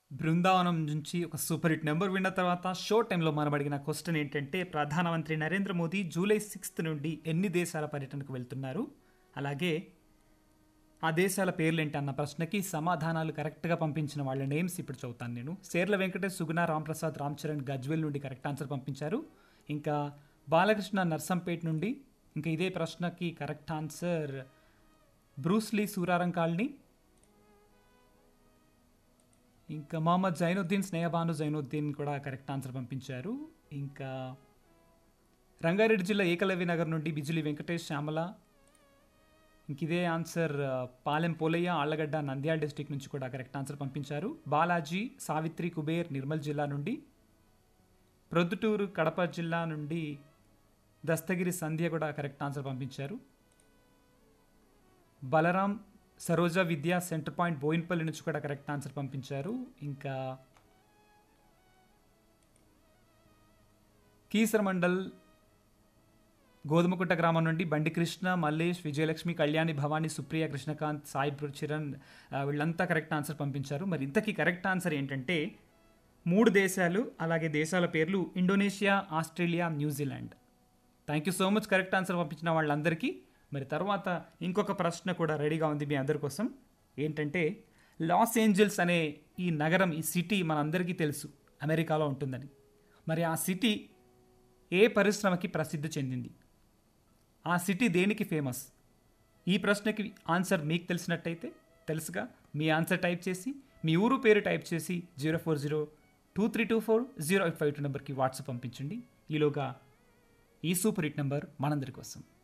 బృందావనం నుంచి ఒక super hit number విన్న తర్వాత షో టైంలో మనం అడిగిన క్వశ్చన్ ఏంటంటే ప్రధానమంత్రి నరేంద్ర మోదీ జూలై సిక్స్త్ నుండి ఎన్ని దేశాల పర్యటనకు వెళ్తున్నారు అలాగే ఆ దేశాల పేర్లేంటి అన్న ప్రశ్నకి సమాధానాలు కరెక్ట్గా పంపించిన వాళ్ళ నేమ్స్ ఇప్పుడు చదువుతాను నేను సేర్ల వెంకటేష్ సుగుణ రాంప్రసాద్ రామ్ చరణ్ గజ్వేల్ నుండి కరెక్ట్ ఆన్సర్ పంపించారు ఇంకా బాలకృష్ణ నర్సంపేట్ నుండి ఇంకా ఇదే ప్రశ్నకి correct answer Bruce Lee Suraram colony ఇంకా మొహమ్మద్ జైనుద్దీన్ స్నేహబాను జైనుద్దీన్ కూడా కరెక్ట్ ఆన్సర్ పంపించారు ఇంకా రంగారెడ్డి జిల్లా ఏకలవ్య నగర్ నుండి బిజులి వెంకటేష్ శ్యామల ఇంక ఇదే ఆన్సర్ ఆ, పాలెం పోలయ్య ఆళ్లగడ్డ నంద్యాల డిస్టిక్ నుంచి కూడా కరెక్ట్ ఆన్సర్ పంపించారు బాలాజీ సావిత్రి కుబేర్ నిర్మల్ జిల్లా నుండి ప్రొద్దుటూరు కడప జిల్లా నుండి దస్తగిరి సంధ్య కూడా కరెక్ట్ ఆన్సర్ పంపించారు బలరాం సరోజా విద్యా సెంటర్ పాయింట్ బోయిన్పల్లి నుంచి కూడా కరెక్ట్ ఆన్సర్ పంపించారు ఇంకా కీసర మండల్ గోధుమకుట్ట గ్రామం నుండి బండి కృష్ణ మల్లేష్ విజయలక్ష్మి కళ్యాణి భవానీ సుప్రియ కృష్ణకాంత్ సాయి చిరణ్ ఆ, వీళ్ళంతా కరెక్ట్ ఆన్సర్ పంపించారు మరి ఇంతకీ కరెక్ట్ ఆన్సర్ ఏంటంటే మూడు దేశాలు అలాగే దేశాల పేర్లు Indonesia Australia New Zealand thank you so much correct answer పంపించిన వాళ్ళందరికీ మరి తర్వాత ఇంకొక ప్రశ్న కూడా రెడీగా ఉంది మీ అందరి కోసం ఏంటంటే లాస్ ఏంజల్స్ అనే ఈ నగరం ఈ సిటీ మనందరికీ తెలుసు అమెరికాలో ఉంటుందని మరి ఆ సిటీ ఏ పరిశ్రమకి ప్రసిద్ధి చెందింది ఆ సిటీ దేనికి ఫేమస్ ఈ ప్రశ్నకి ఆన్సర్ మీకు తెలిసినట్టయితే తెలుసుగా మీ ఆన్సర్ టైప్ చేసి మీ ఊరు పేరు టైప్ చేసి zero four zero two three two four zero eight five two నెంబర్కి వాట్సాప్ పంపించండి ఈలోగా ఈ సూపర్ హిట్ నెంబర్ మనందరి కోసం